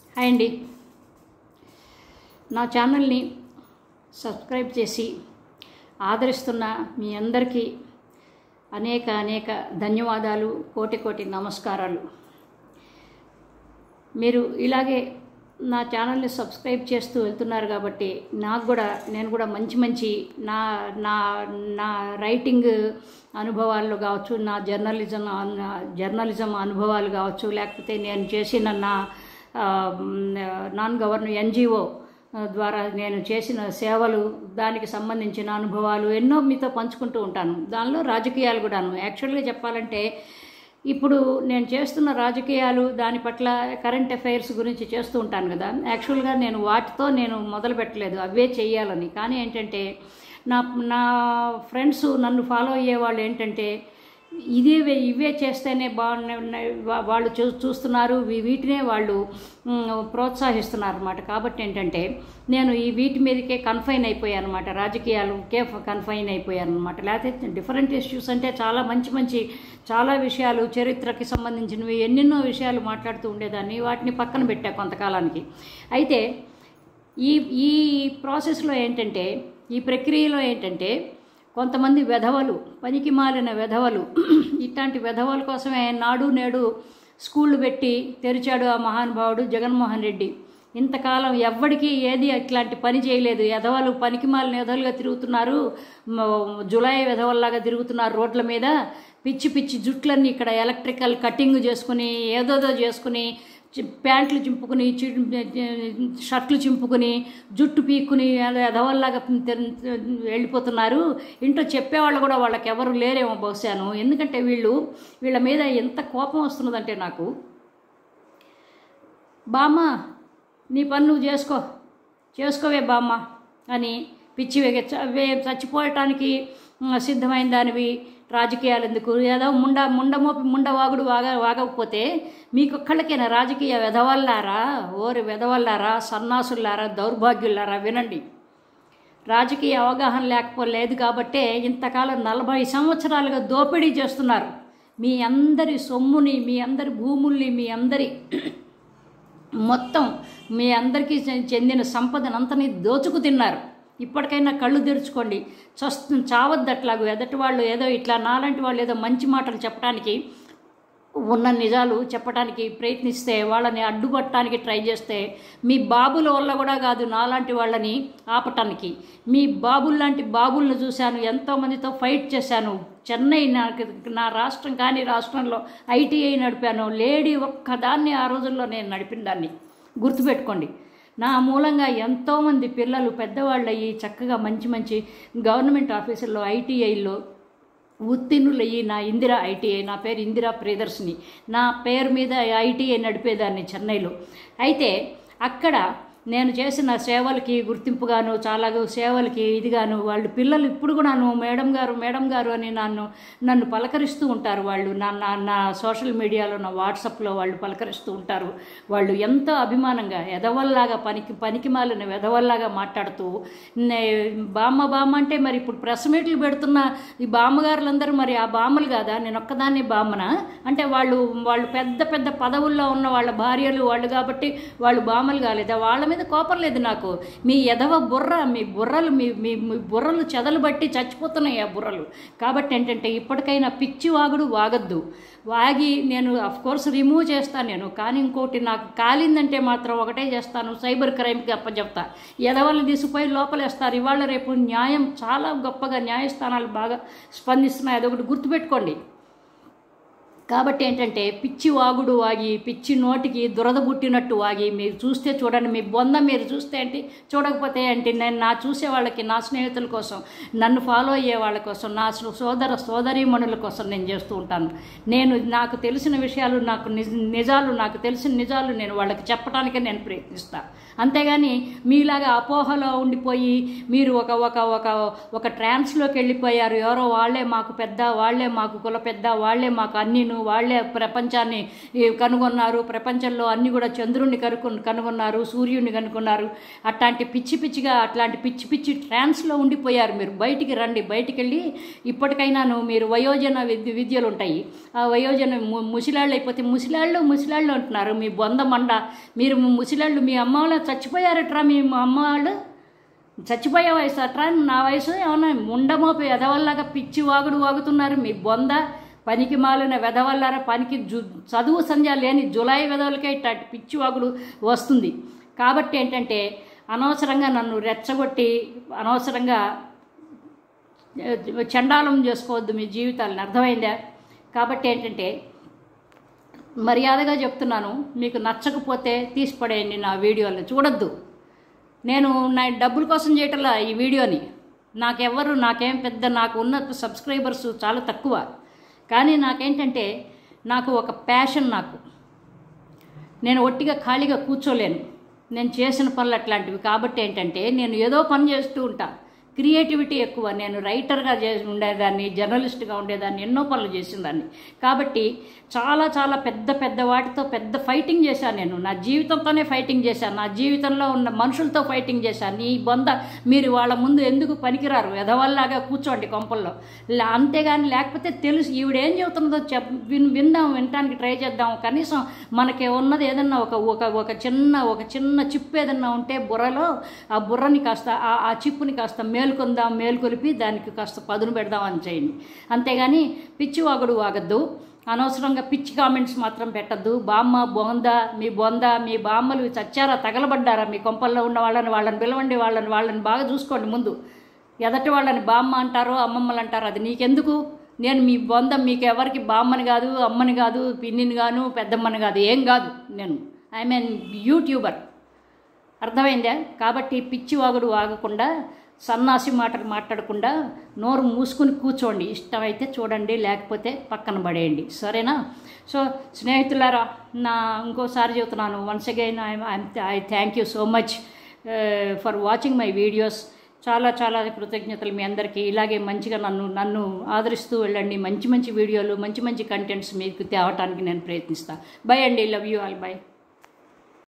hi అండి నా ఛానల్ని సబ్స్క్రైబ్ చేసి ఆదరిస్తున్న మీ అందరికీ అనేక అనేక ధన్యవాదాలు కోటి కోటి నమస్కారాలు మీరు ఇలాగే నా ఛానల్ని సబ్స్క్రైబ్ చేస్తూ వెళ్తున్నారు కాబట్టి నాకు కూడా నేను కూడా మంచి మంచి నా నా నా రైటింగ్ అనుభవాలు కావచ్చు నా జర్నలిజం అన్- జర్నలిజం అనుభవాలు కావచ్చు లేకపోతే నేను చేసిన నా ఆ, నాన్ గవర్న ఎన్జిఓ ద్వారా నేను చేసిన సేవలు దానికి సంబంధించిన అనుభవాలు ఎన్నో మీతో పంచుకుంటూ ఉంటాను దానిలో రాజకీయాలు కూడాను యాక్చువల్గా చెప్పాలంటే ఇప్పుడు నేను చేస్తున్న రాజకీయాలు దాని పట్ల కరెంట్ అఫైర్స్ గురించి చేస్తూ ఉంటాను కదా యాక్చువల్గా నేను వాటితో నేను మొదలు పెట్టలేదు అవే చెయ్యాలని కానీ ఏంటంటే నా నా ఫ్రెండ్స్ నన్ను ఫాలో అయ్యే వాళ్ళు ఏంటంటే ఇదే వే- ఇవే చేస్తేనే బాగున్నాయి వా- వాళ్ళు చూ చూస్తున్నారు వీ- వీటినే వాళ్ళు మ్, ప్రోత్సహిస్తున్నారు అనమాట కాబట్టి ఏంటంటే నేను ఈ వీటి మీదకే కన్ఫైన్ అయిపోయాను అనమాట రాజకీయాలకే కన్ఫైన్ అయిపోయాను అనమాట లేకపోతే డిఫరెంట్ ఇష్యూస్ అంటే చాలా మంచి మంచి చాలా విషయాలు చరిత్రకి సంబంధించినవి ఎన్నెన్నో విషయాలు మాట్లాడుతూ ఉండేదాన్ని వాటిని పక్కన పెట్టా కొంతకాలానికి అయితే ఈ ఈ ప్రాసెస్లో ఏంటంటే ఈ ప్రక్రియలో ఏంటంటే కొంతమంది వెధవలు పనికి మాలిన వెధవలు ఇట్లాంటి వెధవల కోసమే నాడు నేడు స్కూళ్ళు పెట్టి తెరిచాడు ఆ మహానుభావుడు జగన్మోహన్ రెడ్డి ఇంతకాలం ఎవ్వడికి ఏది ఇట్లాంటి పని చేయలేదు ఎదవలు పనికి మాలిన ఎదవలుగా తిరుగుతున్నారు మ- జులై వెధవల్లాగా తిరుగుతున్నారు రోడ్ల మీద పిచ్చి పిచ్చి జుట్లన్నీ ఇక్కడ ఎలక్ట్రికల్ కటింగ్ చేసుకుని ఏదోదో చేసుకుని చి- ప్యాంట్లు చింపుకుని చి- షర్ట్లు చింపుకుని జుట్టు పీక్కుని ఏదో ఎదవల్లాగా తె- వెళ్ళిపోతున్నారు ఇంట్లో చెప్పేవాళ్ళు కూడా వాళ్ళకి ఎవరు లేరేమో బహుశాను ఎందుకంటే వీళ్ళు వీళ్ళ మీద ఎంత కోపం వస్తున్నదంటే నాకు బామ్మ నీ పని నువ్వు చేసుకో చేసుకోవే బామ్మ అని పిచ్చి వెగ- చ- వే- చచ్చిపోవటానికి మ్, సిద్ధమైన దానివి రాజకీయాలు ఎందుకు ఏదో ముండ ముండమోపి ముండవాగుడు వాగ వాగకపోతే మీకొక్కళ్ళకైనా రాజకీయ వెధవల్లారా ఓరి వెధవల్లారా సన్నాసుల్లారా దౌర్భాగ్యులారా వినండి రాజకీయ అవగాహన లేకపోలేదు కాబట్టే ఇంతకాలం నలభై సంవత్సరాలుగా దోపిడీ చేస్తున్నారు మీ అందరి సొమ్ముని మీ అందరి భూముల్ని మీ అందరి మొత్తం మీ అందరికీ చె- చెందిన సంపదనంతని దోచుకు తిన్నారు ఇప్పటికైనా కళ్ళు తెరుచుకోండి చస్తు చావద్దట్లాగు ఎదటి వాళ్ళు ఏదో ఇట్లా నాలాంటి వాళ్ళు ఏదో మంచి మాటలు చెప్పడానికి ఉన్న నిజాలు చెప్పడానికి ప్రయత్నిస్తే వాళ్ళని అడ్డుపట్టడానికి ట్రై చేస్తే మీ బాబుల వల్ల కూడా కాదు నాలాంటి వాళ్ళని ఆపటానికి మీ బాబుల్లాంటి బాబులను చూశాను ఎంతోమందితో ఫైట్ చేశాను చెన్నై నాకు నా రాష్ట్రం కానీ రాష్ట్రంలో ఐటీఐ నడిపాను లేడీ ఒక్కదాన్ని ఆ రోజుల్లో నేను నడిపిన దాన్ని గుర్తుపెట్టుకోండి నా మూలంగా ఎంతోమంది పిల్లలు పెద్దవాళ్ళు అయ్యి చక్కగా మంచి మంచి గవర్నమెంట్ ఆఫీసుల్లో ఐటీఐల్లో ఉత్తీర్ణులయ్యి నా ఇందిరా ఐటీఐ నా పేరు ఇందిరా ప్రియదర్శిని నా పేరు మీద ఐటీఐ నడిపేదాన్ని చెన్నైలో అయితే అక్కడ నేను చేసిన సేవలకి గుర్తింపుగాను చాలా సేవలకి ఇదిగాను వాళ్ళు పిల్లలు ఇప్పుడు కూడాను మేడం గారు మేడం గారు అని నన్ను నన్ను పలకరిస్తూ ఉంటారు వాళ్ళు నా నా నా సోషల్ మీడియాలో నా వాట్సాప్లో వాళ్ళు పలకరిస్తూ ఉంటారు వాళ్ళు ఎంతో అభిమానంగా ఎదవల్లాగా పనికి పనికి మాలిన వెదవల్లాగా మాట్లాడుతూ నే- బామ్మ బామ్మ అంటే మరి ఇప్పుడు ప్రెస్ మీట్లు పెడుతున్న ఈ బామ్మగారులందరూ మరి ఆ బామ్మలు కాదా నేను ఒక్కదాన్ని బామ్మన అంటే వాళ్ళు వాళ్ళు పెద్ద పెద్ద పదవుల్లో ఉన్న వాళ్ళ భార్యలు వాళ్ళు కాబట్టి వాళ్ళు బామ్మలు కాలేదా వాళ్ళ మీద కోపం లేదు నాకు మీ ఎదవ బుర్ర మీ బుర్రలు మీ మీ మీ బుర్రలు చెదలు బట్టి చచ్చిపోతున్నాయి ఆ బుర్రలు కాబట్టి ఏంటంటే ఇప్పటికైనా పిచ్చి వాగుడు వాగద్దు వాగి నేను అఫ్ కోర్స్ రిమూవ్ చేస్తాను నేను కానీ ఇంకోటి నాకు కాలిందంటే మాత్రం ఒకటే చేస్తాను సైబర్ క్రైమ్కి అప్పచెప్తా ఎదవల్ని తీసుకుపోయి లోపలేస్తారు ఇవాళ రేపు న్యాయం చాలా గొప్పగా న్యాయస్థానాలు బాగా స్పందిస్తున్నాయి అదొకటి గుర్తుపెట్టుకోండి కాబట్టి ఏంటంటే పిచ్చి వాగుడు వాగి పిచ్చి నోటికి దురద పుట్టినట్టు వాగి మీరు చూస్తే చూడండి మీ బొంద మీరు చూస్తే ఏంటి చూడకపోతే ఏంటి నేను నా చూసే వాళ్ళకి నా స్నేహితుల కోసం నన్ను ఫాలో అయ్యే వాళ్ళ కోసం నా సో- సోదర సోదరీమణుల కోసం నేను చేస్తూ ఉంటాను నేను నాకు తెలిసిన విషయాలు నాకు నిజ- నిజాలు నాకు తెలిసిన నిజాలు నేను వాళ్ళకి చెప్పడానికే నేను ప్రయత్నిస్తాను అంతేగాని మీలాగా అపోహలో ఉండిపోయి మీరు ఒక ఒక ఒక ఒక ట్రాన్స్లోకి వెళ్ళిపోయారు ఎవరో వాళ్ళే మాకు పెద్ద వాళ్ళే మాకు కుల పెద్ద వాళ్ళే మాకు అన్నీను వాళ్ళే ప్రపంచాన్ని ఈ, కనుగొన్నారు ప్రపంచంలో అన్ని కూడా చంద్రుణ్ణి కనుగొ కనుగొన్నారు సూర్యుడిని కనుగొన్నారు అట్లాంటి పిచ్చి పిచ్చిగా అట్లాంటి పిచ్చి పిచ్చి ట్రాన్స్లో ఉండిపోయారు మీరు బయటికి రండి బయటికి వెళ్ళి ఇప్పటికైనాను మీరు వయోజన విద్య విద్యలు ఉంటాయి ఆ వయోజన ము- ముసిలాళ్ళు అయిపోతే ముసిలాళ్ళు ముసిలాళ్ళు అంటున్నారు మీ బొంద మండ మీరు ముసిలాళ్ళు మీ అమ్మ వాళ్ళు చచ్చిపోయారట్రా మీ అమ్మ వాళ్ళు చచ్చిపోయే వయసు అట్రా నా వయసు ఏమన్నా ముండమోపి ఎదవల్లాగా పిచ్చి వాగుడు వాగుతున్నారు మీ బొంద పనికి మాలిన వెదవల్లారా పనికి జు చదువు సంధ్య లేని జులై వెదవులకే ఇట్లాంటి పిచ్చి వాగుడు వస్తుంది కాబట్టి ఏంటంటే అనవసరంగా నన్ను రెచ్చగొట్టి అనవసరంగా ఏ, చండాలం చేసుకోవద్దు మీ జీవితాలను అర్థమైందా కాబట్టి ఏంటంటే మర్యాదగా చెప్తున్నాను మీకు నచ్చకపోతే తీసి పడేయండి నా వీడియోని చూడొద్దు నేను నా డబ్బుల కోసం చేయటంలా ఈ వీడియోని నాకెవ్వరు నాకేం పెద్ద నాకు ఉన్న సబ్స్క్రైబర్స్ చాలా తక్కువ కానీ నాకేంటంటే నాకు ఒక ప్యాషన్ నాకు నేను ఒట్టిగా ఖాళీగా కూర్చోలేను నేను చేసిన పనులు అట్లాంటివి కాబట్టి ఏంటంటే నేను ఏదో పని చేస్తూ ఉంటా క్రియేటివిటీ ఎక్కువ నేను రైటర్గా చేసి ఉండేదాన్ని జర్నలిస్ట్గా ఉండేదాన్ని ఎన్నో పనులు చేసేదాన్ని కాబట్టి చాలా చాలా పెద్ద పెద్ద వాటితో పెద్ద ఫైటింగ్ చేశాను నేను నా జీవితంతోనే ఫైటింగ్ చేశాను నా జీవితంలో ఉన్న మనుషులతో ఫైటింగ్ చేశాను ఈ బొంద మీరు వాళ్ళ ముందు ఎందుకు పనికిరారు ఎదవల్లాగా కూర్చోండి కొంపల్లో లా- అంతేగాని లేకపోతే తెలుసు ఈవిడేం చెబుతున్నదో చెప్ విన్ విందాం వినటానికి ట్రై చేద్దాం కనీసం మనకి ఉన్నది ఏదన్నా ఒక ఒక ఒక చిన్న ఒక చిన్న చిప్ ఏదన్నా ఉంటే బుర్రలో ఆ బుర్రని కాస్త ఆ ఆ చిప్పుని కాస్త మేల్కొందాం మేల్కొలిపి దానికి కాస్త పదును పెడదాం అని చేయండి అంతేగాని పిచ్చి వాగుడు వాగద్దు అనవసరంగా పిచ్చి కామెంట్స్ మాత్రం పెట్టద్దు బామ్మ బొంద మీ బొంద మీ బామ్మలు చచ్చారా తగలబడ్డారా మీ కొంపల్లో ఉన్న వాళ్ళని వాళ్ళని పిలవండి వాళ్ళని వాళ్ళని బాగా చూసుకోండి ముందు ఎదటి వాళ్ళని బామ్మ అంటారో అమ్మమ్మలు అంటారో అది నీకెందుకు నేను మీ బొంద మీకు ఎవరికి బామ్మని కాదు అమ్మని కాదు పిన్నిని గాను పెద్దమ్మని కాదు ఏం కాదు నేను ఐ మీన్ యూట్యూబర్ అర్థమైందా కాబట్టి పిచ్చి వాగుడు వాగకుండా సన్నాసి మాటలు మాట్లాడకుండా నోరు మూసుకుని కూర్చోండి ఇష్టమైతే చూడండి లేకపోతే పక్కన పడేయండి సరేనా సో స్నేహితులారా నా ఇంకోసారి చెబుతున్నాను once again I I thank you so much for watching my videos చాలా చాలా కృతజ్ఞతలు మీ అందరికీ ఇలాగే మంచిగా నన్ను నన్ను ఆదరిస్తూ వెళ్ళండి మంచి మంచి వీడియోలు మంచి మంచి కంటెంట్స్ మీకు తేవటానికి నేను ప్రయత్నిస్తాను బై అండి లవ్ యూ ఆల్ బై